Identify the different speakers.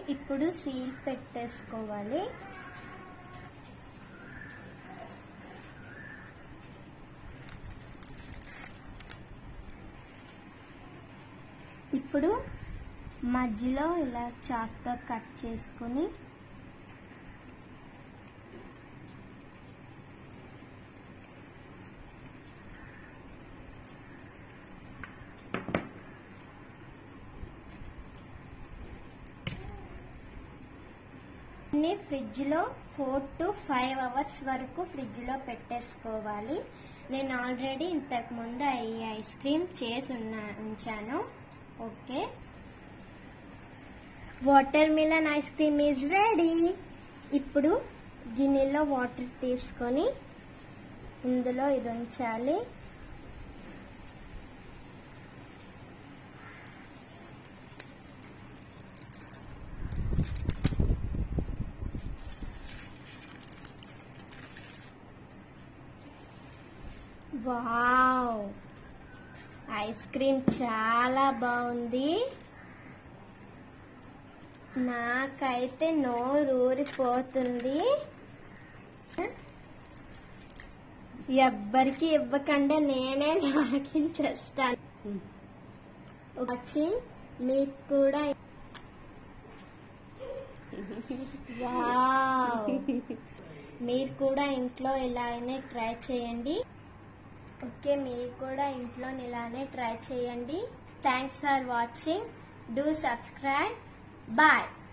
Speaker 1: ఇప్పుడు సీల్ పెట్టేసుకోవాలి ఇప్పుడు మధ్యలో ఇలా చాక్తో కట్ చేసుకొని అన్ని ఫ్రిడ్జ్లో ఫోర్ టు ఫైవ్ అవర్స్ వరకు ఫ్రిడ్జ్లో పెట్టేసుకోవాలి నేను ఆల్రెడీ ఇంతకు ముందు ఈ ఐస్ క్రీమ్ చేసి ఉన్నా ఉంచాను okay watermelon ice cream is ready ఇప్పుడు గిన్నెలో వాటర్ తీసుకొని ఇందులో ఇది ఉంచాలి వావ్ ఐస్ క్రీమ్ చాలా బాగుంది నాకైతే నోరు ఊరిపోతుంది ఎవ్వరికి ఇవ్వకుండా నేనే లాగించేస్తాను వచ్చి మీకు కూడా వావ్ మీరు కూడా ఇంట్లో ఇలానే ట్రై చేయండి ఓకే మీరు కూడా ఇంట్లో ఇలానే ట్రై చేయండి thanks for watching do subscribe bye